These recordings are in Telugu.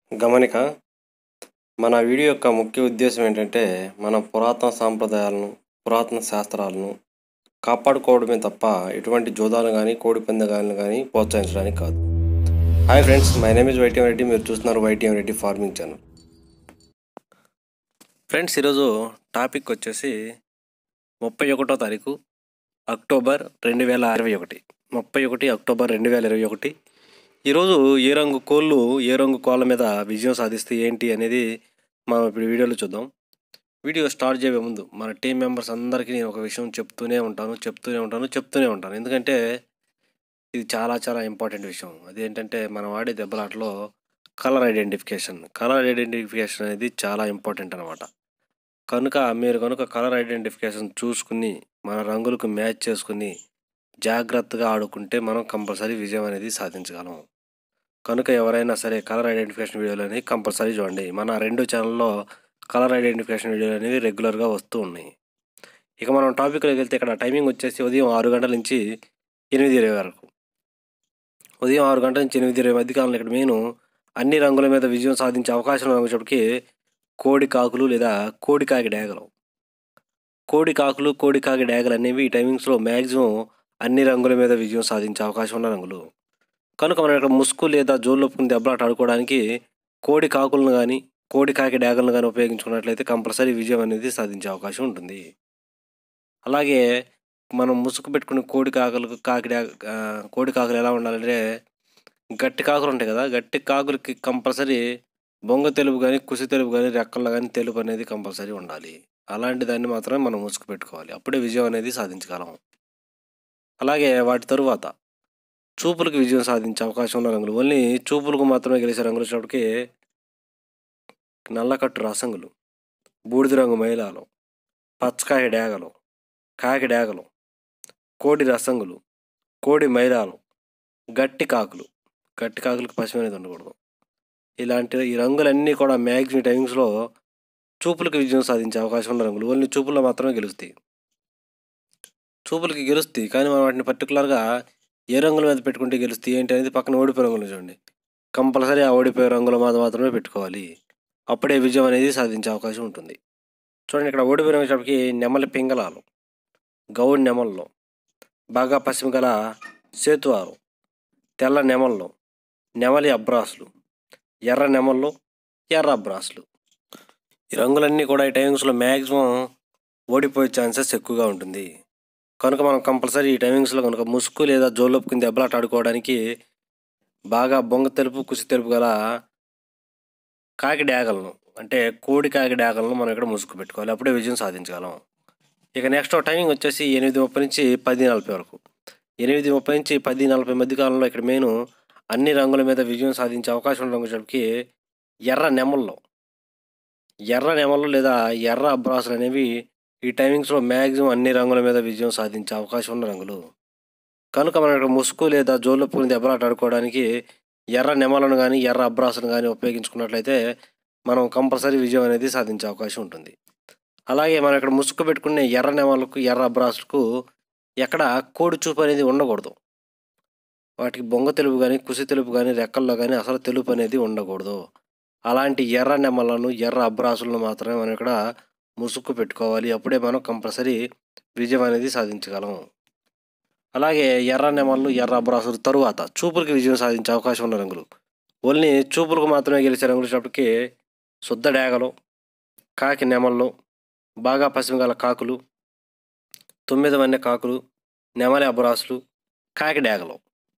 గమనిక మన వీడియో యొక్క ముఖ్య ఉద్దేశం ఏంటంటే మన పురాతన సాంప్రదాయాలను పురాతన శాస్త్రాలను కాపాడుకోవడమే తప్ప ఎటువంటి జోదాలు కానీ కోడి పందాలను కానీ ప్రోత్సహించడానికి కాదు hi friends my name is YTM Reddy మీరు చూస్తున్నారు YTM Reddy farming channel friends ఈరోజు టాపిక్ వచ్చేసి ముప్పై ఒకటో తారీఖు అక్టోబర్ రెండు వేల ఇరవై ఒకటి ముప్పై ఒకటి అక్టోబర్ రెండు వేల ఇరవై ఒకటి ఈరోజు ఏ రంగు కోళ్ళు ఏ రంగు కోళ్ళ మీద విజయం సాధిస్తే ఏంటి అనేది మనం ఇప్పుడు వీడియోలో చూద్దాం వీడియో స్టార్ట్ చేయే ముందు మన టీం మెంబర్స్ అందరికీ నేను ఒక విషయం చెప్తూనే ఉంటాను చెప్తూనే ఉంటాను చెప్తూనే ఉంటాను ఎందుకంటే ఇది చాలా చాలా ఇంపార్టెంట్ విషయం అదేంటంటే మనం ఆడే దెబ్బలాటలో కలర్ ఐడెంటిఫికేషన్ కలర్ ఐడెంటిఫికేషన్ అనేది చాలా ఇంపార్టెంట్ అనమాట కనుక మీరు కనుక కలర్ ఐడెంటిఫికేషన్ చూసుకుని మన రంగులకు మ్యాచ్ చేసుకుని జాగ్రత్తగా ఆడుకుంటే మనం కంపల్సరీ విజయం అనేది సాధించగలం కనుక ఎవరైనా సరే కలర్ ఐడెంటిఫికేషన్ వీడియోలు అనేవి కంపల్సరీ చూడండి మన రెండు ఛానల్లో కలర్ ఐడెంటిఫికేషన్ వీడియోలు అనేవి రెగ్యులర్గా వస్తూ ఉన్నాయి ఇక మనం టాపిక్లోకి వెళ్తే ఇక్కడ టైమింగ్ వచ్చేసి ఉదయం ఆరు గంటల నుంచి ఎనిమిది ఇరవై వరకు ఉదయం ఆరు గంటల నుంచి ఎనిమిది ఇరవై మధ్య కాలంలో ఇక్కడ మెయిన్ అన్ని రంగుల మీద విజయం సాధించే అవకాశం వచ్చేటప్పటికి కోడి కాకులు లేదా కోడి కాకి డేగలు కోడి కాకులు కోడి కాకి డేగలు అనేవి ఈ టైమింగ్స్లో మ్యాక్సిమం అన్ని రంగుల మీద విజయం సాధించే అవకాశం ఉన్న రంగులు కనుక మనం ఇక్కడ ముసుగు లేదా జోళ్ళొప్పుకుని దెబ్బలాట ఆడుకోవడానికి కోడి కాకులను కానీ కోడి కాకి డేగలను కానీ ఉపయోగించుకున్నట్లయితే కంపల్సరీ విజయం అనేది సాధించే అవకాశం ఉంటుంది అలాగే మనం ముసుగు పెట్టుకుని కోడి కాకులకు కాకి డా ఆ, కోడి కాకులు ఎలా ఉండాలంటే గట్టి కాకులు ఉంటాయి కదా గట్టి కాకులకి కంపల్సరీ బొంగ తెలుపు కానీ కుసి తెలుపు కానీ రెక్కల్లో కానీ తెలుపు అనేది కంపల్సరీ ఉండాలి అలాంటి దాన్ని మాత్రమే మనం ముసుగు పెట్టుకోవాలి అప్పుడే విజయం అనేది సాధించగలం అలాగే వాటి తరువాత చూపులకు విజయం సాధించే అవకాశం ఉన్న రంగులు ఓన్లీ చూపులకు మాత్రమే గెలిచే రంగులు వచ్చేటప్పటికి నల్లకట్టు రసంగులు బూడిద రంగు మైలాలు పచ్చకాయ డేగలు కాకి డేగలు కోడి రసంగులు కోడి మైలాలు గట్టి కాకులు గట్టి కాకులకు పశ్చిమ అనేది ఉండకూడదు ఇలాంటి ఈ రంగులన్నీ కూడా మ్యాక్సిమం టైమ్స్లో చూపులకు విజయం సాధించే అవకాశం ఉన్న రంగులు ఓన్లీ చూపుల్లో మాత్రమే గెలుస్తాయి చూపులకి గెలుస్తాయి కానీ మనం వాటిని పర్టికులర్గా ఏ రంగుల మీద పెట్టుకుంటే గెలుస్తాయి ఏంటి అనేది పక్కన ఓడిపోయే రంగులు చూడండి కంపల్సరీ ఆ ఓడిపోయే రంగుల మీద మాత్రమే పెట్టుకోవాలి అప్పుడే విజయం అనేది సాధించే అవకాశం ఉంటుంది చూడండి ఇక్కడ ఓడిపోయే రంగులకి నెమలి పింగళాలు గౌడ్ నెమల్లో బాగా పశ్చిమ గల సేతువారు తెల్ల నెమల్లో నెమలి అబ్రాసులు ఎర్ర నెమల్లో ఎర్ర అబ్రాసులు ఈ రంగులన్నీ కూడా ఈ టైమింగ్స్లో మ్యాక్సిమం ఓడిపోయే ఛాన్సెస్ ఎక్కువగా ఉంటుంది కనుక మనం కంపల్సరీ ఈ టైమింగ్స్లో కనుక ముసుగు లేదా జోలొప్పుకుని దెబ్బలాట ఆడుకోవడానికి బాగా బొంగ తెలుపు కుసి తెలుపు గల కాకి డ్యాగలను అంటే కోడి కాకి డ్యాగలను మనం ఇక్కడ ముసుగు పెట్టుకోవాలి అప్పుడే విజయం సాధించగలం ఇక నెక్స్ట్ టైమింగ్ వచ్చేసి ఎనిమిది ముప్పై నుంచి పది నలభై వరకు ఎనిమిది ముప్పై నుంచి పది నలభై మధ్య కాలంలో ఇక్కడ మెయిన్ అన్ని రంగుల మీద విజయం సాధించే అవకాశం ఉన్న రంగులకి ఎర్ర నెమల్లో ఎర్ర నెమళ్ళు లేదా ఎర్ర అబ్రాసులు అనేవి ఈ టైమింగ్స్లో మ్యాక్సిమం అన్ని రంగుల మీద విజయం సాధించే అవకాశం ఉన్న రంగులు కనుక మనం ఇక్కడ ముసుగు లేదా జోళ్ళొప్పుకుని దెబ్బలాట ఆడుకోవడానికి ఎర్ర నెమలను కానీ ఎర్ర అబ్రాసులను కానీ ఉపయోగించుకున్నట్లయితే మనం కంపల్సరీ విజయం అనేది సాధించే అవకాశం ఉంటుంది అలాగే మనం ఇక్కడ ముసుగు పెట్టుకునే ఎర్ర నెమలకు ఎర్ర అబ్రాసులకు ఎక్కడ కోడి చూపు అనేది ఉండకూడదు వాటికి బొంగ తెలుపు కానీ కుసి తెలుపు కానీ రెక్కల్లో కానీ అసలు తెలుపు అనేది ఉండకూడదు అలాంటి ఎర్ర నెమలను ఎర్ర అబ్రాసులను మాత్రమే మనం ఇక్కడ ముసుగు పెట్టుకోవాలి అప్పుడే మనం కంపల్సరీ విజయం అనేది సాధించగలం అలాగే ఎర్ర నెమళ్ళు ఎర్ర అబ్రాసులు తరువాత చూపులకి విజయం సాధించే అవకాశం ఉన్న రంగులు ఓన్లీ చూపులకు మాత్రమే గెలిచే రంగులు వచ్చేటప్పటికి శుద్ధ డేగలు కాకి నెమళ్ళు బాగా పశ్చిమగల కాకులు తొమ్మిది వన్య కాకులు నెమలి అబ్రాసులు కాకి డేగలు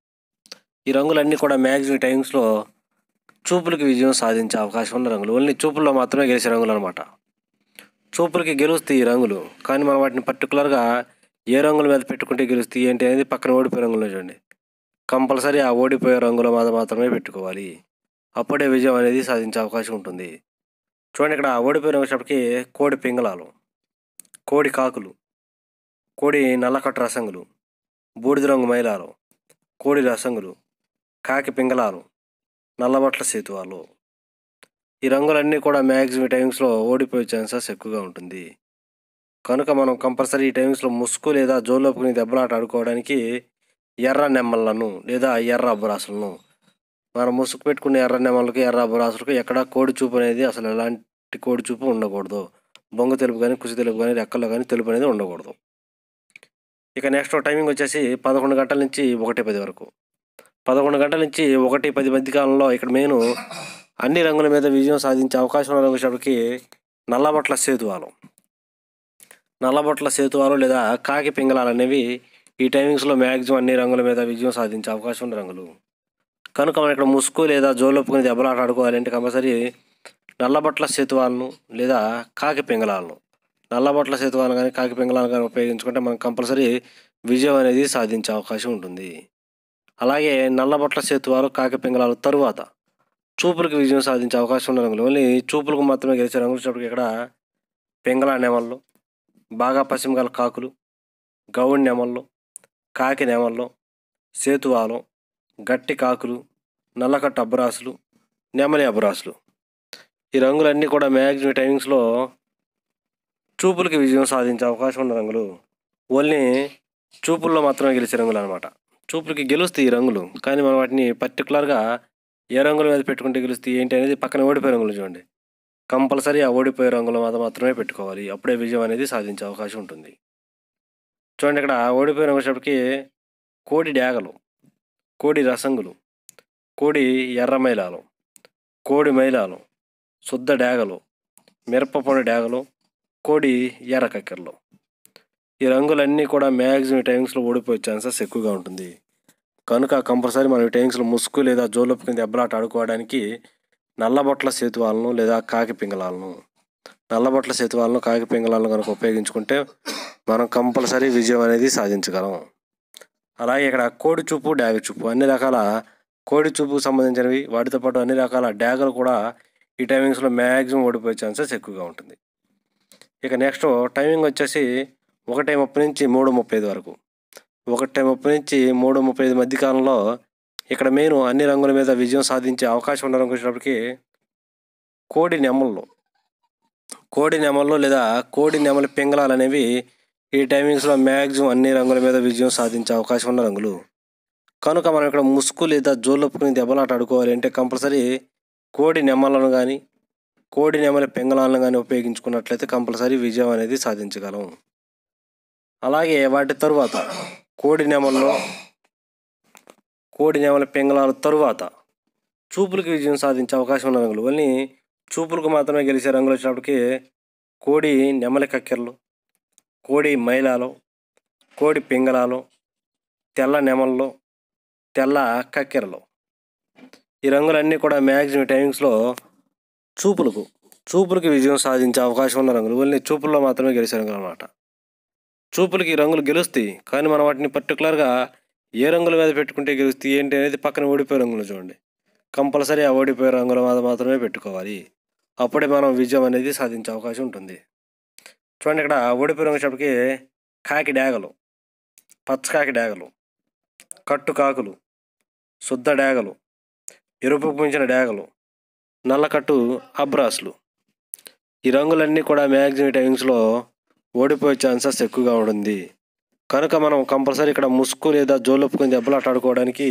ఈ రంగులన్నీ కూడా మ్యాక్సిమం టైమ్స్లో చూపులకి విజయం సాధించే అవకాశం ఉన్న రంగులు ఓన్లీ చూపుల్లో మాత్రమే గెలిచే రంగులు అనమాట చూపులకి గెలుస్తాయి ఈ రంగులు కానీ మనం వాటిని పర్టికులర్గా ఏ రంగుల మీద పెట్టుకుంటే గెలుస్తాయి ఏంటి అనేది పక్కన ఓడిపోయే రంగులో చూడండి కంపల్సరీ ఆ ఓడిపోయే రంగుల మీద మాత్రమే పెట్టుకోవాలి అప్పుడే విజయం అనేది సాధించే అవకాశం ఉంటుంది చూడండి ఇక్కడ ఓడిపోయిన వచ్చేటప్పటికి కోడి పింగళాలు కోడి కాకులు కోడి నల్లకట్టు రసంగులు బూడిద రంగు మైలాలు కోడి రసంగులు కాకి పింగళాలు నల్లబట్ల సేతువాలు ఈ రంగులన్నీ కూడా మ్యాక్సిమం టైమ్స్లో ఓడిపోయే ఛాన్సెస్ ఎక్కువగా ఉంటుంది కనుక మనం కంపల్సరీ ఈ టైమ్స్లో ముసుగు లేదా జోలోపుకుని దెబ్బలాట ఆడుకోవడానికి ఎర్ర నెమ్మలను లేదా ఎర్ర అబ్బరాసులను మనం ముసుగు పెట్టుకునే ఎర్ర నెమలకి ఎర్ర అబరాసులకు ఎక్కడ కోడి చూపు అనేది అసలు ఎలాంటి కోడి చూపు ఉండకూడదు బొంగు తెలుపు కానీ కుసి తెలుపు కానీ రెక్కల్లో కానీ తెలుపు అనేది ఉండకూడదు ఇక నెక్స్ట్ టైమింగ్ వచ్చేసి పదకొండు గంటల నుంచి ఒకటి పది వరకు పదకొండు గంటల నుంచి ఒకటి పది మధ్య కాలంలో ఇక్కడ మెయిన్ అన్ని రంగుల మీద విజయం సాధించే అవకాశం ఉన్న వచ్చేటప్పటికి నల్లబొట్ల సేతువాలు నల్లబొట్ల సేతువాలు లేదా కాకి పింగళాలు అనేవి ఈ టైమింగ్స్లో మ్యాక్సిమం అన్ని రంగుల మీద విజయం సాధించే అవకాశం ఉన్న రంగులు కనుక మనం ఇక్కడ ముసుగు లేదా జోలొప్పుకుని దెబ్బలాట ఆడుకోవాలంటే కంపల్సరీ నల్లబొట్ల సేతువాలను లేదా కాకి పింగళాలను నల్లబొట్ల సేతువాలను కానీ కాకి పింగళాలను కానీ ఉపయోగించుకుంటే మనం కంపల్సరీ విజయం అనేది సాధించే అవకాశం ఉంటుంది అలాగే నల్లబొట్ల సేతువాలు కాకి పింగళాలు తరువాత చూపులకు విజయం సాధించే అవకాశం ఉన్న రంగులు ఓన్లీ చూపులకు మాత్రమే గెలిచే రంగులు వచ్చేటప్పటికి ఇక్కడ పింగళ నెమళ్ళు బాగా పశ్చిమగల కాకులు గౌడి నెమళ్ళు కాకి నెమళ్ళు సేతువాలు గట్టి కాకులు నల్లకట్టు అబ్బరాసులు నెమలి అబ్బరాసులు ఈ రంగులన్నీ కూడా మ్యాక్సిమం టైమింగ్స్లో చూపులకి విజయం సాధించే అవకాశం ఉన్న రంగులు ఓన్లీ చూపుల్లో మాత్రమే గెలిచే రంగులు అనమాట చూపులకి గెలుస్తాయి ఈ రంగులు కానీ మనం వాటిని పర్టికులర్గా ఏ రంగుల మీద పెట్టుకుంటే గెలుస్తాయి ఏంటి అనేది పక్కన ఓడిపోయే రంగులు చూడండి కంపల్సరీ ఆ ఓడిపోయే రంగుల మీద మాత్రమే పెట్టుకోవాలి అప్పుడే విజయం అనేది సాధించే అవకాశం ఉంటుంది చూడండి ఇక్కడ ఓడిపోయే రంగు వచ్చేటప్పటికి కోడి డ్యాగలు కోడి రసంగులు కోడి ఎర్ర మైలాలు కోడి మైలాలు శుద్ధ డ్యాగలు మిరపపొడి డ్యాగలు కోడి ఎర్ర కక్కెరలు ఈ రంగులన్నీ కూడా మ్యాక్సిమం టైమ్స్లో ఓడిపోయే ఛాన్సెస్ ఎక్కువగా ఉంటుంది కనుక కంపల్సరీ మనం ఈ టైమ్స్లో ముసుగు లేదా జోలపు కింద దెబ్బలాట ఆడుకోవడానికి నల్లబొట్ల సేతువాలను లేదా కాకి పింగళాలను నల్లబొట్ల సేతువాలను కాకి పింగళాలను కనుక ఉపయోగించుకుంటే మనం కంపల్సరీ విజయం అనేది సాధించగలం అలాగే ఇక్కడ కోడి చూపు డ్యాగ చూపు అన్ని రకాల కోడి చూపుకు సంబంధించినవి వాటితో పాటు అన్ని రకాల డ్యాగలు కూడా ఈ టైమింగ్స్లో మ్యాక్సిమం ఓడిపోయే ఛాన్సెస్ ఎక్కువగా ఉంటుంది ఇక నెక్స్ట్ టైమింగ్ వచ్చేసి ఒకటి ముప్పై నుంచి మూడు ముప్పై ఐదు వరకు ఒకటి ముప్పై నుంచి మూడు ముప్పై ఐదు మధ్య కాలంలో ఇక్కడ మెయిన్ అన్ని రంగుల మీద విజయం సాధించే అవకాశం ఉన్న రంగు వచ్చేటప్పటికి కోడి నెమళ్ళు కోడి నెమళ్ళు లేదా కోడి నెమలి పింగళాలు అనేవి ఈ టైమింగ్స్లో మ్యాక్సిమం అన్ని రంగుల మీద విజయం సాధించే అవకాశం ఉన్న రంగులు కనుక మనం ఇక్కడ ముసుగు లేదా జోలొప్పుకుని దెబ్బలాట ఆడుకోవాలి అంటే కంపల్సరీ కోడి నెమలను కానీ కోడి నెమలి పింగళాలను కానీ ఉపయోగించుకున్నట్లయితే కంపల్సరీ విజయం అనేది సాధించగలం అలాగే వాటి తరువాత కోడి నెమల్లో కోడి నెమల పింగళాల తరువాత చూపులకు విజయం సాధించే అవకాశం ఉన్న రంగులు ఓన్లీ చూపులకు మాత్రమే గెలిచే రంగులు వచ్చినప్పటికీ కోడి నెమలి కక్కెరలు కోడి మైలాలు కోడి పింగళాలు తెల్ల నెమళ్ళు తెల్ల కక్కెరలు ఈ రంగులన్నీ కూడా మ్యాక్సిమం టైమింగ్స్లో చూపులకు చూపులకి విజయం సాధించే అవకాశం ఉన్న రంగులు ఓన్లీ చూపుల్లో మాత్రమే గెలిచే రంగులు అనమాట చూపులకి ఈ రంగులు గెలుస్తాయి కానీ మనం వాటిని పర్టికులర్గా ఏ రంగుల మీద పెట్టుకుంటే గెలుస్తాయి ఏంటి అనేది పక్కన ఓడిపోయే రంగులు చూడండి కంపల్సరీ ఆ ఓడిపోయే రంగుల మీద మాత్రమే పెట్టుకోవాలి అప్పుడే మనం విజయం అనేది సాధించే అవకాశం ఉంటుంది చూడండి ఇక్కడ ఓడిపోయే రంగు వచ్చేటప్పటికి కాకి డాగలు పచ్చకాకి డాగలు కట్టు కాకులు శుద్ధ డాగలు ఎరుపు పుంచిన డాగలు నల్లకట్టు అబ్రాస్లు ఈ రంగులన్నీ కూడా మ్యాక్సిమం టైమింగ్స్లో ఓడిపోయే ఛాన్సెస్ ఎక్కువగా ఉంటుంది కనుక మనం కంపల్సరీ ఇక్కడ ముసుగు లేదా జోలొప్పుకుని దెబ్బలాట ఆడుకోవడానికి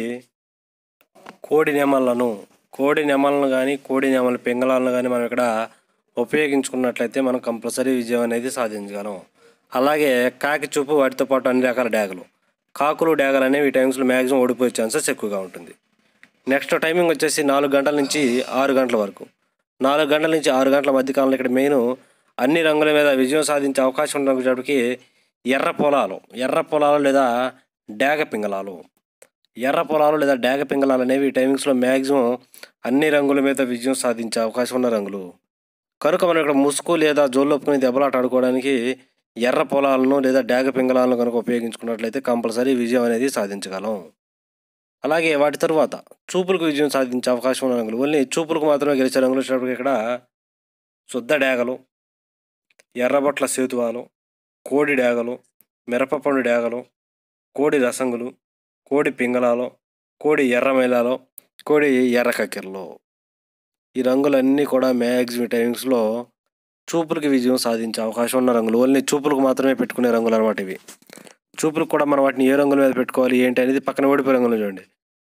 కోడి నెమలను కోడి నెమలను కానీ కోడి నెమల పింగళాలను కానీ మనం ఇక్కడ ఉపయోగించుకున్నట్లయితే మనం కంపల్సరీ విజయం అనేది సాధించగలం అలాగే కాకి చూపు వాటితో పాటు అన్ని రకాల డ్యాగలు కాకులు డ్యాగలు అనేవి ఈ టైమ్స్లో మ్యాక్సిమం ఓడిపోయే ఛాన్సెస్ ఎక్కువగా ఉంటుంది నెక్స్ట్ టైమింగ్ వచ్చేసి నాలుగు గంటల నుంచి ఆరు గంటల వరకు నాలుగు గంటల నుంచి ఆరు గంటల మధ్య కాలంలో ఇక్కడ మెయిన్ అన్ని రంగుల మీద విజయం సాధించే అవకాశం ఉన్నప్పటికీ ఎర్ర పొలాలు ఎర్ర పొలాలు లేదా డాగ పింగళాలు ఎర్ర పొలాలు లేదా డాగ పింగళాలు అనేవి ఈ టైమింగ్స్లో మ్యాక్సిమం అన్ని రంగుల మీద విజయం సాధించే అవకాశం ఉన్న రంగులు కనుక మనం ఇక్కడ ముసుగు లేదా జోలొప్పుకుని దెబ్బలాట ఆడుకోవడానికి ఎర్ర పొలాలను లేదా డాగ పింగళాలను కనుక ఉపయోగించుకున్నట్లయితే కంపల్సరీ విజయం అనేది సాధించగలం అలాగే వాటి తరువాత చూపులకు విజయం సాధించే అవకాశం ఉన్న రంగులు ఓన్లీ చూపులకు మాత్రమే గెలిచే రంగులు వచ్చినప్పటికీ ఇక్కడ శుద్ధ డాగలు ఎర్రబొట్ల సేతువాలు కోడి డాగలు మిరపపండు డాగలు కోడి రసంగులు కోడి పింగళాలు కోడి ఎర్ర మైలాలు కోడి ఎర్ర కక్కెరలు ఈ రంగులన్నీ కూడా మ్యాక్సిమం టైమింగ్స్లో చూపులకి విజయం సాధించే అవకాశం ఉన్న రంగులు ఓన్లీ చూపులకు మాత్రమే పెట్టుకునే రంగులు అనమాట ఇవి చూపులకు కూడా మనం వాటిని ఏ రంగుల మీద పెట్టుకోవాలి ఏంటి అనేది పక్కన ఓడిపోయే రంగులు చూడండి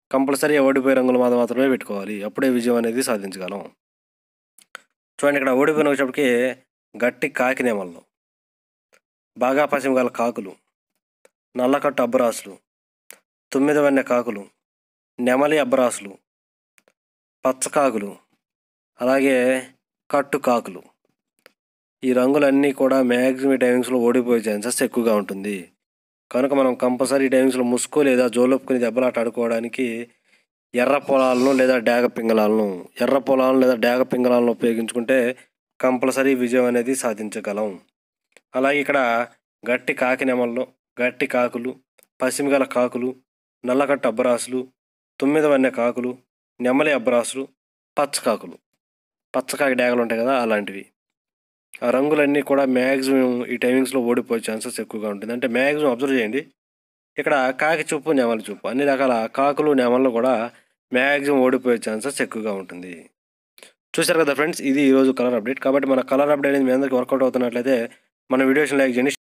కంపల్సరీ ఓడిపోయే రంగుల మీద మాత్రమే పెట్టుకోవాలి అప్పుడే విజయం అనేది సాధించగలం చూడండి ఇక్కడ ఓడిపోయిన వచ్చేప్పటికి గట్టి కాకి నెమళ్ళు బాగా పశ్చిమ గల కాకులు నల్లకట్టు అబ్బరాసులు తొమ్మిది వన్నె కాకులు నెమలి అబ్బరాసులు పచ్చకాకులు అలాగే కట్టు కాకులు ఈ రంగులన్నీ కూడా మ్యాక్సిమం టైమింగ్స్లో ఓడిపోయే ఛాన్సెస్ ఎక్కువగా ఉంటుంది కనుక మనం కంపల్సరీ టైమింగ్స్లో ముసుకో లేదా జోలొప్పుకుని దెబ్బలాట ఆడుకోవడానికి ఎర్ర పొలాలను లేదా డేగ పింగళాలను ఎర్ర పొలాలను లేదా డేగ పింగళాలను ఉపయోగించుకుంటే కంపల్సరీ విజయం అనేది సాధించగలం అలాగే ఇక్కడ గట్టి కాకి నెమల్లో గట్టి కాకులు పశ్చిమగల కాకులు నల్లకట్టు అబ్బరాసులు తొమ్మిది వన్నె కాకులు నెమలి అబ్బరాసులు పచ్చకాకులు పచ్చకాకి డేగలు ఉంటాయి కదా అలాంటివి ఆ రంగులన్నీ కూడా మ్యాక్సిమం ఈ టైమింగ్స్లో ఓడిపోయే ఛాన్సెస్ ఎక్కువగా ఉంటుంది అంటే మ్యాక్సిమం అబ్జర్వ్ చేయండి ఇక్కడ కాకి చూపు నెమలి చూపు అన్ని రకాల కాకులు నెమళ్ళు కూడా మ్యాక్సిమం ఓడిపోయే ఛాన్సెస్ ఎక్కువగా ఉంటుంది చూసారు కదా ఫ్రెండ్స్ ఇది ఈరోజు కలర్ అప్డేట్ కాబట్టి మన కలర్ అప్డేట్ అనేది మీ అందరికీ వర్కౌట్ అవుతున్నట్లయితే మన వీడియోస్ని లైక్ చేయండి